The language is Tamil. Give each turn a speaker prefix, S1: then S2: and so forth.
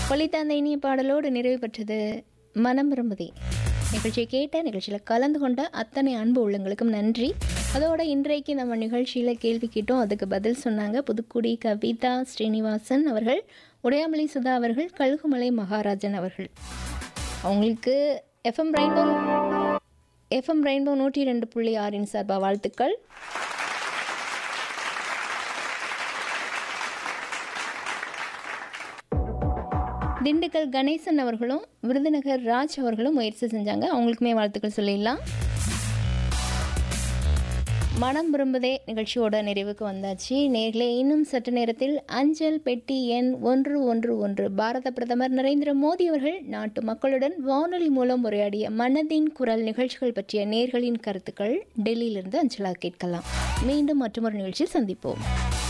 S1: ஒலித்த அந்த இனிய பாடலோடு நிறைவு பெற்றது மனம் விரும்புதே நிகழ்ச்சியை கேட்ட நிகழ்ச்சியில் கலந்து கொண்ட அத்தனை அன்பு உள்ளங்களுக்கும் நன்றி அதோட இன்றைக்கு நம்ம நிகழ்ச்சியில் கேள்வி கேட்டோம் அதுக்கு பதில் சொன்னாங்க புதுக்குடி கவிதா ஸ்ரீனிவாசன் அவர்கள் உடையாமலை சுதா அவர்கள் கழுகுமலை மகாராஜன் அவர்கள் அவங்களுக்கு எஃப்எம் ரெயின்போ எஃப்எம் ரெயின்போ நூற்றி ரெண்டு புள்ளி ஆறின் சார்பாக வாழ்த்துக்கள் திண்டுக்கல் கணேசன் அவர்களும் விருதுநகர் ராஜ் அவர்களும் முயற்சி செஞ்சாங்க அவங்களுக்குமே வாழ்த்துக்கள் சொல்லிடலாம் மனம் விரும்புதே நிகழ்ச்சியோட நிறைவுக்கு வந்தாச்சு நேர்களே இன்னும் சற்று நேரத்தில் அஞ்சல் பெட்டி எண் ஒன்று ஒன்று ஒன்று பாரத பிரதமர் நரேந்திர மோடி அவர்கள் நாட்டு மக்களுடன் வானொலி மூலம் உரையாடிய மனதின் குரல் நிகழ்ச்சிகள் பற்றிய நேர்களின் கருத்துக்கள் டெல்லியிலிருந்து அஞ்சலாக கேட்கலாம் மீண்டும் மற்றொரு நிகழ்ச்சியில் சந்திப்போம்